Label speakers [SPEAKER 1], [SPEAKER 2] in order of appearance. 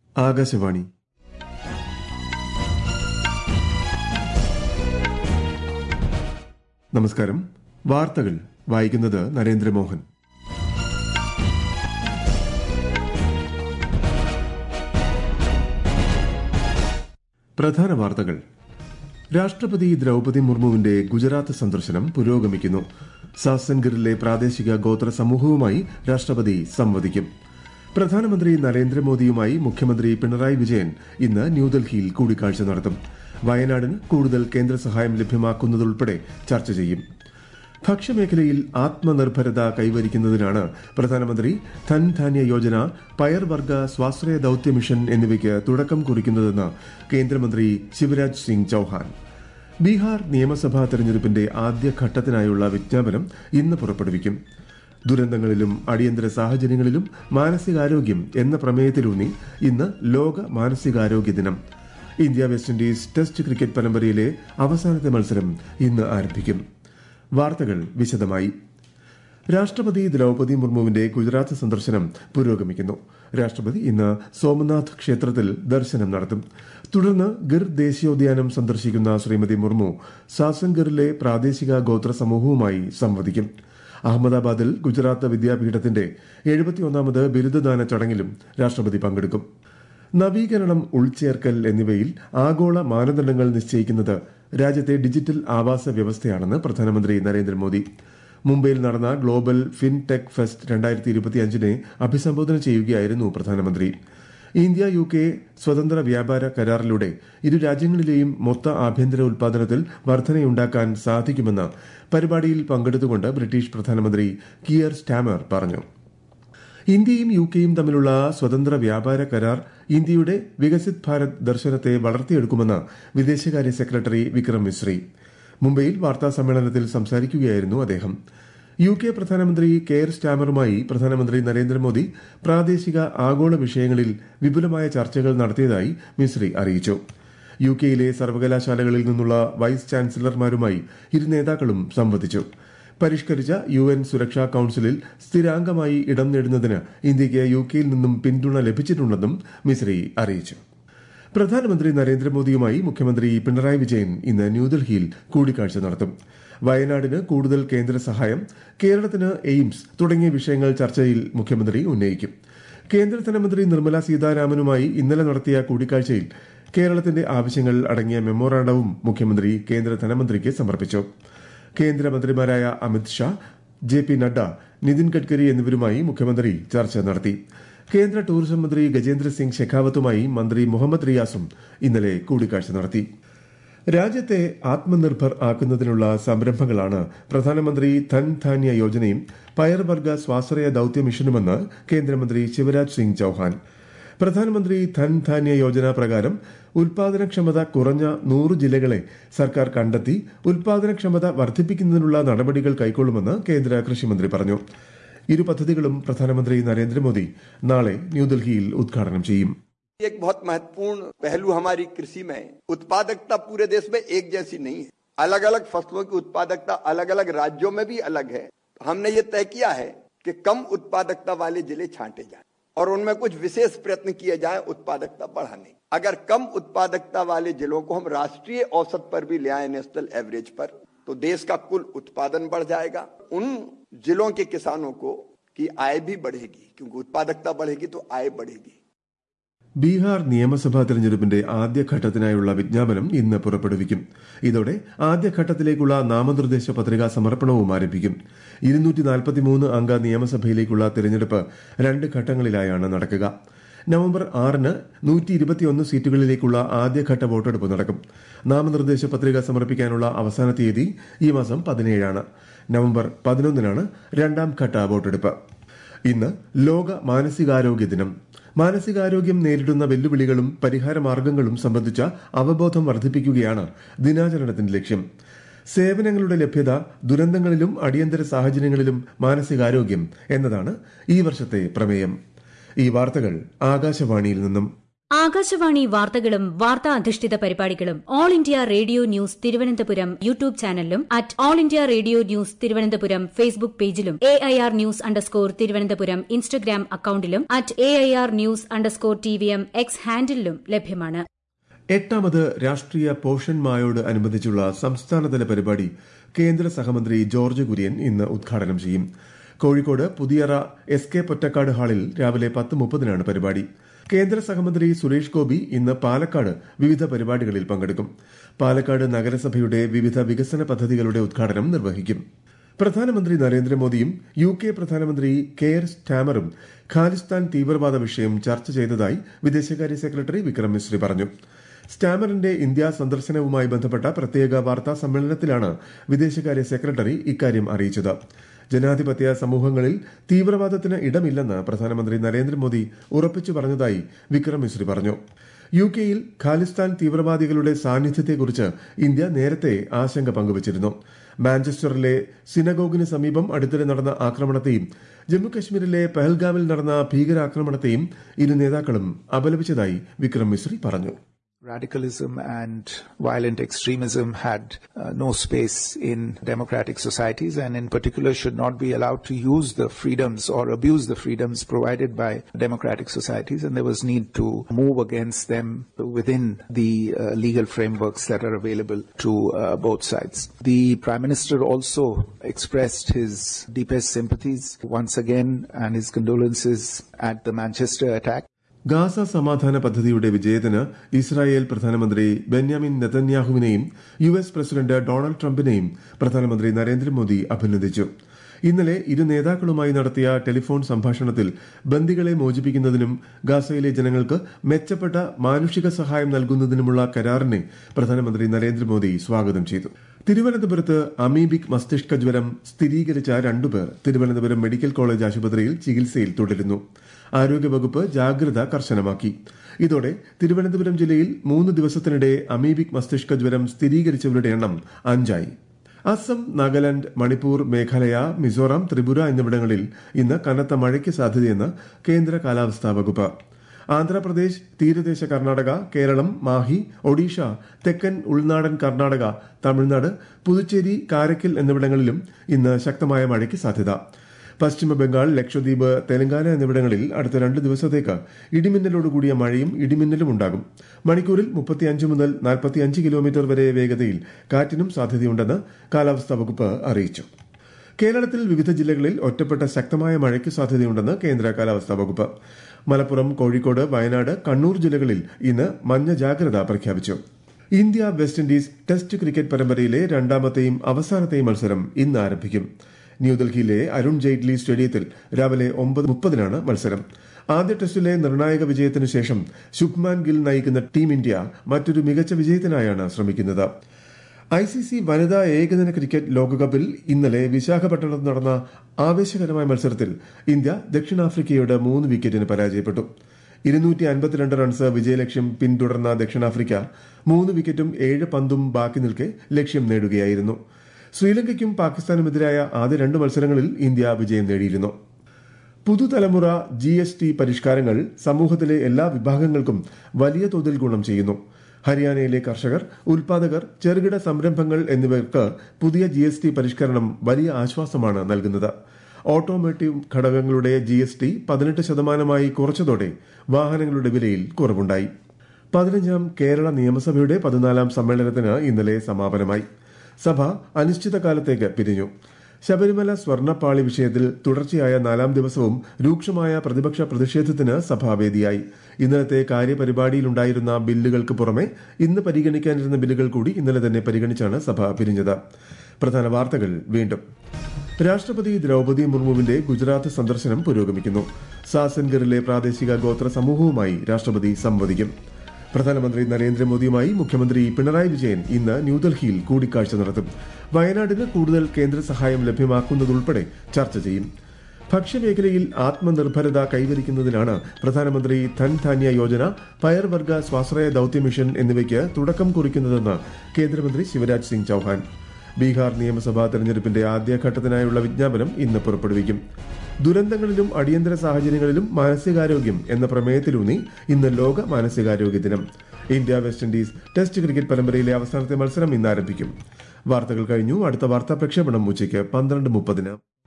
[SPEAKER 1] ആകാശവാണി നമസ്കാരം വാർത്തകൾ വായിക്കുന്നത് നരേന്ദ്രമോഹൻ പ്രധാന വാർത്തകൾ രാഷ്ട്രപതി ദ്രൌപതി മുർമുവിന്റെ ഗുജറാത്ത് സന്ദർശനം പുരോഗമിക്കുന്നു സാസൻഗറിലെ പ്രാദേശിക ഗോത്ര സമൂഹവുമായി രാഷ്ട്രപതി സംവദിക്കും പ്രധാനമന്ത്രി നരേന്ദ്രമോദിയുമായി മുഖ്യമന്ത്രി പിണറായി വിജയൻ ഇന്ന് ന്യൂഡൽഹിയിൽ കൂടിക്കാഴ്ച നടത്തും വയനാടിന് കൂടുതൽ കേന്ദ്ര സഹായം ലഭ്യമാക്കുന്നതുൾപ്പെടെ ചർച്ച ചെയ്യും ഭക്ഷ്യമേഖലയിൽ ആത്മനിർഭരത കൈവരിക്കുന്നതിനാണ് പ്രധാനമന്ത്രി ധൻധാന്യ യോജന പയർവർഗ സ്വാശ്രയ ദൌത്യ മിഷൻ എന്നിവയ്ക്ക് തുടക്കം കുറിക്കുന്നതെന്ന് കേന്ദ്രമന്ത്രി ശിവരാജ് സിംഗ് ചൌഹാൻ ബീഹാർ നിയമസഭാ തെരഞ്ഞെടുപ്പിന്റെ ആദ്യഘട്ടത്തിനായുള്ള വിജ്ഞാപനം ഇന്ന് പുറപ്പെടുവിക്കും ദുരന്തങ്ങളിലും അടിയന്തര സാഹചര്യങ്ങളിലും മാനസികാരോഗ്യം എന്ന പ്രമേയത്തിലൂന്നി ഇന്ന് ലോക മാനസികാരോഗ്യ ദിനം India West Indies test cricket പരമ്പരയിലെ അവസാനത്തെ മത്സരം ഇന്ന് ആരംഭിക്കും വാർത്തകൾ വിശദമായി രാഷ്ട്രപതി ദ്രൌപതി മുർമുവിന്റെ ഗുജറാത്ത് സന്ദർശനം പുരോഗമിക്കുന്നു രാഷ്ട്രപതി ഇന്ന് സോമനാഥ് ക്ഷേത്രത്തിൽ ദർശനം നടത്തും തുടർന്ന് ഗിർ ദേശീയോദ്യാനം സന്ദർശിക്കുന്ന ശ്രീമതി മുർമു സാസൻഗറിലെ പ്രാദേശിക ഗോത്ര സമൂഹവുമായി സംവദിക്കും അഹമ്മദാബാദിൽ ഗുജറാത്ത് വിദ്യാപീഠത്തിന്റെ എഴുപത്തിയൊന്നാമത് ബിരുദദാന ചടങ്ങിലും രാഷ്ട്രപതി പങ്കെടുക്കും നവീകരണം ഉൾച്ചേർക്കൽ എന്നിവയിൽ ആഗോള മാനദണ്ഡങ്ങൾ നിശ്ചയിക്കുന്നത് രാജ്യത്തെ ഡിജിറ്റൽ ആവാസ വ്യവസ്ഥയാണെന്ന് പ്രധാനമന്ത്രി നരേന്ദ്രമോദി മുംബൈയിൽ നടന്ന ഗ്ലോബൽ ഫിൻടെക് ഫെസ്റ്റ് രണ്ടായിരത്തി ഇരുപത്തിയഞ്ചിനെ അഭിസംബോധന ചെയ്യുകയായിരുന്നു പ്രധാനമന്ത്രി ഇന്ത്യ യു കെ സ്വതന്ത്ര വ്യാപാര കരാറിലൂടെ ഇരു രാജ്യങ്ങളിലെയും മൊത്ത ആഭ്യന്തര ഉൽപാദനത്തിൽ വർധനയുണ്ടാക്കാൻ സാധിക്കുമെന്ന് പരിപാടിയിൽ പങ്കെടുത്തുകൊണ്ട് ബ്രിട്ടീഷ് പ്രധാനമന്ത്രി കിയർ സ്റ്റാമർ പറഞ്ഞു ഇന്ത്യയും യു കെയും തമ്മിലുള്ള സ്വതന്ത്ര വ്യാപാര കരാർ ഇന്ത്യയുടെ വികസിത് ഭാരത് ദർശനത്തെ വളർത്തിയെടുക്കുമെന്ന് വിദേശകാര്യ സെക്രട്ടറി വിക്രം മിശ്രി മുംബൈയിൽ വാർത്താ സമ്മേളനത്തിൽ സംസാരിക്കുകയായിരുന്നു അദ്ദേഹം യു കെ പ്രധാനമന്ത്രി കെയർ സ്റ്റാമറുമായി പ്രധാനമന്ത്രി നരേന്ദ്രമോദി പ്രാദേശിക ആഗോള വിഷയങ്ങളിൽ വിപുലമായ ചർച്ചകൾ നടത്തിയതായി മിശ്രി അറിയിച്ചു യു കെയിലെ സർവകലാശാലകളിൽ നിന്നുള്ള വൈസ് ചാൻസലർമാരുമായി ഇരു നേതാക്കളും സംവദിച്ചു പരിഷ്കരിച്ച യു എൻ സുരക്ഷാ കൌൺസിലിൽ സ്ഥിരാംഗമായി ഇടം നേടുന്നതിന് ഇന്ത്യയ്ക്ക് യു കെയിൽ നിന്നും പിന്തുണ ലഭിച്ചിട്ടുണ്ടെന്നും മിശ്രി അറിയിച്ചു പ്രധാനമന്ത്രി നരേന്ദ്രമോദിയുമായി മുഖ്യമന്ത്രി പിണറായി വിജയൻ ഇന്ന് ന്യൂഡൽഹിയിൽ കൂടിക്കാഴ്ച നടത്തും വയനാടിന് കൂടുതൽ കേന്ദ്ര സഹായം കേരളത്തിന് എയിംസ് തുടങ്ങിയ വിഷയങ്ങൾ ചർച്ചയിൽ മുഖ്യമന്ത്രി ഉന്നയിക്കും കേന്ദ്ര ധനമന്ത്രി നിർമ്മല സീതാരാമനുമായി ഇന്നലെ നടത്തിയ കൂടിക്കാഴ്ചയിൽ കേരളത്തിന്റെ ആവശ്യങ്ങൾ അടങ്ങിയ മെമ്മോറാണ്ടവും മുഖ്യമന്ത്രി കേന്ദ്ര ധനമന്ത്രിക്ക് സമർപ്പിച്ചു കേന്ദ്രമന്ത്രിമാരായ അമിത് ഷാ ജെ പി നഡ്ഡ നിതിൻ ഗഡ്കരി എന്നിവരുമായി മുഖ്യമന്ത്രി ചർച്ച നടത്തി കേന്ദ്ര ടൂറിസം മന്ത്രി ഗജേന്ദ്ര സിംഗ് ഷെഖാവത്തുമായി മന്ത്രി മുഹമ്മദ് റിയാസും ഇന്നലെ കൂടിക്കാഴ്ച നടത്തി രാജ്യത്തെ ആത്മനിർഭർ ആക്കുന്നതിനുള്ള സംരംഭങ്ങളാണ് പ്രധാനമന്ത്രി ധൻധാന്യ യോജനയും പയർവർഗ സ്വാശ്രയ ദൌത്യ മിഷനുമെന്ന് കേന്ദ്രമന്ത്രി ശിവരാജ് സിംഗ് ചൌഹാൻ പ്രധാനമന്ത്രി ധൻധാന്യ യോജന പ്രകാരം ഉൽപാദനക്ഷമത കുറഞ്ഞ നൂറ് ജില്ലകളെ സർക്കാർ കണ്ടെത്തി ഉൽപാദനക്ഷമത വർദ്ധിപ്പിക്കുന്നതിനുള്ള നടപടികൾ കൈക്കൊള്ളുമെന്ന് കേന്ദ്ര കൃഷിമന്ത്രി പറഞ്ഞു ഇരു പദ്ധതികളും പ്രധാനമന്ത്രി നരേന്ദ്രമോദി നാളെ ന്യൂഡൽഹിയിൽ ഉദ്ഘാടനം ചെയ്യും
[SPEAKER 2] एक बहुत महत्वपूर्ण पहलू हमारी कृषि में उत्पादकता पूरे देश में एक जैसी नहीं है अलग अलग फसलों की उत्पादकता अलग अलग राज्यों में भी अलग है हमने ये तय किया है कि कम उत्पादकता वाले जिले छांटे जाएं और उनमें कुछ विशेष प्रयत्न किए जाएं उत्पादकता बढ़ाने अगर कम उत्पादकता वाले जिलों को हम राष्ट्रीय औसत पर भी ले आए नेशनल एवरेज पर तो देश का कुल उत्पादन बढ़ जाएगा उन जिलों के किसानों को की आय भी बढ़ेगी क्योंकि उत्पादकता बढ़ेगी तो आय बढ़ेगी
[SPEAKER 1] ബീഹാർ നിയമസഭാ തെരഞ്ഞെടുപ്പിന്റെ ആദ്യഘട്ടത്തിനായുള്ള വിജ്ഞാപനം ഇന്ന് പുറപ്പെടുവിക്കും ഇതോടെ ആദ്യഘട്ടത്തിലേക്കുള്ള നാമനിർദ്ദേശ പത്രികാ സമർപ്പണവും ആരംഭിക്കും അംഗ നിയമസഭയിലേക്കുള്ള തെരഞ്ഞെടുപ്പ് രണ്ട് ഘട്ടങ്ങളിലായാണ് നടക്കുക നവംബർ ആറിന് നൂറ്റി ഇരുപത്തിയൊന്ന് സീറ്റുകളിലേക്കുള്ള ആദ്യഘട്ട വോട്ടെടുപ്പ് നടക്കും നാമനിർദ്ദേശ പത്രിക സമർപ്പിക്കാനുള്ള അവസാന തീയതി ഈ മാസം പതിനേഴാണ് നവംബർ പതിനൊന്നിനാണ് രണ്ടാം ഘട്ട വോട്ടെടുപ്പ് ഇന്ന് ലോക മാനസികാരോഗ്യ ദിനം മാനസികാരോഗ്യം നേരിടുന്ന വെല്ലുവിളികളും പരിഹാര മാർഗങ്ങളും സംബന്ധിച്ച അവബോധം വർദ്ധിപ്പിക്കുകയാണ് ദിനാചരണത്തിന്റെ ലക്ഷ്യം സേവനങ്ങളുടെ ലഭ്യത ദുരന്തങ്ങളിലും അടിയന്തര സാഹചര്യങ്ങളിലും മാനസികാരോഗ്യം എന്നതാണ് ഈ വർഷത്തെ പ്രമേയം ഈ വാർത്തകൾ ആകാശവാണിയിൽ നിന്നും
[SPEAKER 3] ആകാശവാണി വാർത്തകളും വാർത്താ അധിഷ്ഠിത പരിപാടികളും All India Radio News Thiruvananthapuram YouTube ചാനലിലും at All India Radio News Thiruvananthapuram Facebook പേജിലും A I R news underscore Thiruvananthapuram Instagram അക്കൌണ്ടിലും at A I R news underscore T V M X ഹാൻഡിലും ലഭ്യമാണ്
[SPEAKER 1] എട്ടാമത് രാഷ്ട്രീയ പോഷൻ മായോട് അനുബന്ധിച്ചുള്ള സംസ്ഥാനതല പരിപാടി കേന്ദ്ര സഹമന്ത്രി ജോർജ് കുര്യൻ ഇന്ന് ഉദ്ഘാടനം ചെയ്യും കോഴിക്കോട് പുതിയറ എസ് കെ പൊറ്റക്കാട് ഹാളിൽ രാവിലെ പത്ത് മുപ്പതിനാണ് പരിപാടി കേന്ദ്ര സഹമന്ത്രി സുരേഷ് ഗോപി ഇന്ന് പാലക്കാട് വിവിധ പരിപാടികളിൽ പങ്കെടുക്കും പാലക്കാട് നഗരസഭയുടെ വിവിധ വികസന പദ്ധതികളുടെ ഉദ്ഘാടനം നിർവഹിക്കും പ്രധാനമന്ത്രി നരേന്ദ്രമോദിയും യു കെ പ്രധാനമന്ത്രി കെയർ സ്റ്റാമറും ഖാലിസ്ഥാൻ തീവ്രവാദ വിഷയം ചർച്ച ചെയ്തതായി വിദേശകാര്യ സെക്രട്ടറി വിക്രം മിശ്രി പറഞ്ഞു സ്റ്റാമറിന്റെ ഇന്ത്യ സന്ദർശനവുമായി ബന്ധപ്പെട്ട പ്രത്യേക വാർത്താ സമ്മേളനത്തിലാണ് വിദേശകാര്യ സെക്രട്ടറി ഇക്കാര്യം അറിയിച്ചത് ജനാധിപത്യ സമൂഹങ്ങളിൽ തീവ്രവാദത്തിന് ഇടമില്ലെന്ന് പ്രധാനമന്ത്രി നരേന്ദ്രമോദി ഉറപ്പിച്ചു പറഞ്ഞതായി വിക്രം മിശ്രി പറഞ്ഞു യു കെയിൽ ഖാലിസ്ഥാൻ തീവ്രവാദികളുടെ സാന്നിധ്യത്തെക്കുറിച്ച് ഇന്ത്യ നേരത്തെ ആശങ്ക പങ്കുവച്ചിരുന്നു മാഞ്ചസ്റ്ററിലെ സിനഗോഗിന് സമീപം അടുത്തിടെ നടന്ന ആക്രമണത്തെയും ജമ്മുകശ്മീരിലെ പഹൽഗാമിൽ നടന്ന ഭീകരാക്രമണത്തെയും ഇരു നേതാക്കളും അപലപിച്ചതായി വിക്രം മിശ്രി പറഞ്ഞു
[SPEAKER 4] Radicalism and violent extremism had uh, no space in democratic societies and in particular should not be allowed to use the freedoms or abuse the freedoms provided by democratic societies and there was need to move against them within the uh, legal frameworks that are available to uh, both sides. The Prime Minister also expressed his deepest sympathies once again and his condolences at the Manchester attack.
[SPEAKER 1] Gaza സമാധാന പദ്ധതിയുടെ വിജയത്തിന് Israel പ്രധാനമന്ത്രി Benjamin നെതന്യാഹുവിനെയും U S president Donald ട്രംപിനെയും പ്രധാനമന്ത്രി നരേന്ദ്രമോദി അഭിനന്ദിച്ചു ഇന്നലെ ഇരു നേതാക്കളുമായി നടത്തിയ ടെലിഫോൺ സംഭാഷണത്തിൽ ബന്ദികളെ മോചിപ്പിക്കുന്നതിനും ഗാസയിലെ ജനങ്ങൾക്ക് മെച്ചപ്പെട്ട മാനുഷിക സഹായം നൽകുന്നതിനുമുള്ള കരാറിനെ പ്രധാനമന്ത്രി നരേന്ദ്രമോദി സ്വാഗതം ചെയ്തു തിരുവനന്തപുരത്ത് അമീബിക് മസ്തിഷ്ക ജ്വരം സ്ഥിരീകരിച്ച രണ്ടുപേർ തിരുവനന്തപുരം മെഡിക്കൽ കോളേജ് ആശുപത്രിയിൽ ചികിത്സയിൽ തുടരുന്നു ആരോഗ്യവകുപ്പ് ജാഗ്രത കർശനമാക്കി ഇതോടെ തിരുവനന്തപുരം ജില്ലയിൽ മൂന്ന് ദിവസത്തിനിടെ അമീബിക് മസ്തിഷ്ക ജ്വരം സ്ഥിരീകരിച്ചവരുടെ എണ്ണം അഞ്ചായി അസം നാഗാലാന്റ് മണിപ്പൂർ മേഘാലയ മിസോറാം ത്രിപുര എന്നിവിടങ്ങളിൽ ഇന്ന് കനത്ത മഴയ്ക്ക് സാധ്യതയെന്ന് കേന്ദ്ര കാലാവസ്ഥാ വകുപ്പ് ആന്ധ്രാപ്രദേശ് തീരദേശ കർണാടക കേരളം മാഹി ഒഡീഷ തെക്കൻ ഉൾനാടൻ കർണാടക തമിഴ്നാട് പുതുച്ചേരി കാരക്കൽ എന്നിവിടങ്ങളിലും ഇന്ന് ശക്തമായ മഴയ്ക്ക് സാധ്യത പശ്ചിമ ബംഗാൾ ലക്ഷദ്വീപ് തെലങ്കാന എന്നിവിടങ്ങളിൽ അടുത്ത രണ്ട് ദിവസത്തേക്ക് ഇടിമിന്നലോടുകൂടിയ മഴയും ഇടിമിന്നലും ഉണ്ടാകും മണിക്കൂറിൽ മുപ്പത്തിയഞ്ച് മുതൽ നാൽപ്പത്തിയഞ്ച് കിലോമീറ്റർ വരെ വേഗതയിൽ കാറ്റിനും സാധ്യതയുണ്ടെന്ന് കാലാവസ്ഥാ വകുപ്പ് അറിയിച്ചു കേരളത്തിൽ വിവിധ ജില്ലകളിൽ ഒറ്റപ്പെട്ട ശക്തമായ മഴയ്ക്ക് സാധ്യതയുണ്ടെന്ന് കേന്ദ്ര കാലാവസ്ഥാ വകുപ്പ് മലപ്പുറം കോഴിക്കോട് വയനാട് കണ്ണൂർ ജില്ലകളിൽ ഇന്ന് മഞ്ഞ ജാഗ്രത പ്രഖ്യാപിച്ചു India West Indies test cricket പരമ്പരയിലെ രണ്ടാമത്തെയും അവസാനത്തെയും മത്സരം ഇന്ന് ആരംഭിക്കും ന്യൂഡൽഹിയിലെ അരുൺ ജെയ്റ്റ്ലി സ്റ്റേഡിയത്തിൽ രാവിലെ ഒമ്പത് മുപ്പതിനാണ് മത്സരം ആദ്യ ടെസ്റ്റിലെ നിർണായക വിജയത്തിനു ശേഷം ശുഭ്മാൻ ഗിൽ നയിക്കുന്ന ടീം ഇന്ത്യ മറ്റൊരു മികച്ച വിജയത്തിനായാണ് ശ്രമിക്കുന്നത് ഐ സി സി വനിതാ ഏകദിന ക്രിക്കറ്റ് ലോകകപ്പിൽ ഇന്നലെ വിശാഖപട്ടണത്ത് നടന്ന ആവേശകരമായ മത്സരത്തിൽ ഇന്ത്യ ദക്ഷിണാഫ്രിക്കയോട് മൂന്ന് വിക്കറ്റിന് പരാജയപ്പെട്ടു ഇരുന്നൂറ്റി അൻപത്തിരണ്ട് റൺസ് വിജയലക്ഷ്യം പിന്തുടർന്ന ദക്ഷിണാഫ്രിക്ക മൂന്ന് വിക്കറ്റും ഏഴ് പന്തും ബാക്കി നിൽക്കെ ലക്ഷ്യം നേടുകയായിരുന്നു ശ്രീലങ്കയ്ക്കും പാകിസ്ഥാനുമെതിരായ ആദ്യ രണ്ട് മത്സരങ്ങളിൽ ഇന്ത്യ വിജയം നേടിയിരുന്നു പുതുതലമുറ ജി എസ് ടി പരിഷ്കാരങ്ങൾ സമൂഹത്തിലെ എല്ലാ വിഭാഗങ്ങൾക്കും വലിയ തോതിൽ ഗുണം ചെയ്യുന്നു ഹരിയാനയിലെ കർഷകർ ഉൽപാദകർ ചെറുകിട സംരംഭങ്ങൾ എന്നിവർക്ക് പുതിയ ജി എസ് ടി പരിഷ്കരണം വലിയ ആശ്വാസമാണ് നൽകുന്നത് ഓട്ടോമോട്ടീവ് ഘടകങ്ങളുടെ ജി എസ് ടി പതിനെട്ട് ശതമാനമായി കുറച്ചതോടെ വാഹനങ്ങളുടെ വിലയിൽ കുറവുണ്ടായി പതിനഞ്ചാം കേരള നിയമസഭയുടെ പതിനാലാം സമ്മേളനത്തിന് ഇന്നലെ സമാപനമായി സഭ അനിശ്ചിതകാലത്തേക്ക് പിരിഞ്ഞു ശബരിമല സ്വർണ്ണപ്പാളി വിഷയത്തിൽ തുടർച്ചയായ നാലാം ദിവസവും രൂക്ഷമായ പ്രതിപക്ഷ പ്രതിഷേധത്തിന് സഭ വേദിയായി ഇന്നലത്തെ കാര്യപരിപാടിയിലുണ്ടായിരുന്ന ബില്ലുകൾക്ക് പുറമെ ഇന്ന് പരിഗണിക്കാനിരുന്ന ബില്ലുകൾ കൂടി ഇന്നലെ തന്നെ പരിഗണിച്ചാണ് സഭ പിരിഞ്ഞത് പ്രധാന വാർത്തകൾ വീണ്ടും രാഷ്ട്രപതി ദ്രൌപതി മുർമുവിന്റെ ഗുജറാത്ത് സന്ദർശനം പുരോഗമിക്കുന്നു സാസൻഗറിലെ പ്രാദേശിക ഗോത്ര സമൂഹവുമായി രാഷ്ട്രപതി സംവദിക്കും പ്രധാനമന്ത്രി നരേന്ദ്രമോദിയുമായി മുഖ്യമന്ത്രി പിണറായി വിജയൻ ഇന്ന് ന്യൂഡൽഹിയിൽ കൂടിക്കാഴ്ച നടത്തും വയനാടിന് കൂടുതൽ കേന്ദ്ര സഹായം ലഭ്യമാക്കുന്നതുൾപ്പെടെ ചർച്ച ചെയ്യും ഭക്ഷ്യമേഖലയിൽ ആത്മനിർഭരത കൈവരിക്കുന്നതിനാണ് പ്രധാനമന്ത്രി ധൻധാന്യ യോജന പയർവർഗ സ്വാശ്രയ ദൌത്യ മിഷൻ എന്നിവയ്ക്ക് തുടക്കം കുറിക്കുന്നതെന്ന് കേന്ദ്രമന്ത്രി ശിവരാജ് സിംഗ് ചൌഹാൻ ബീഹാർ നിയമസഭാ തെരഞ്ഞെടുപ്പിന്റെ ആദ്യഘട്ടത്തിനായുള്ള വിജ്ഞാപനം ഇന്ന് പുറപ്പെടുവിക്കും ദുരന്തങ്ങളിലും അടിയന്തര സാഹചര്യങ്ങളിലും മാനസികാരോഗ്യം എന്ന പ്രമേയത്തിലൂന്നി ഇന്ന് ലോക മാനസികാരോഗ്യ ദിനം India West Indies test cricket പരമ്പരയിലെ അവസാനത്തെ മത്സരം ഇന്ന് ആരംഭിക്കും വാർത്തകൾ കഴിഞ്ഞു അടുത്ത വാർത്താ പ്രക്ഷേപണം ഉച്ചയ്ക്ക് പന്ത്രണ്ട് മുപ്പതിന്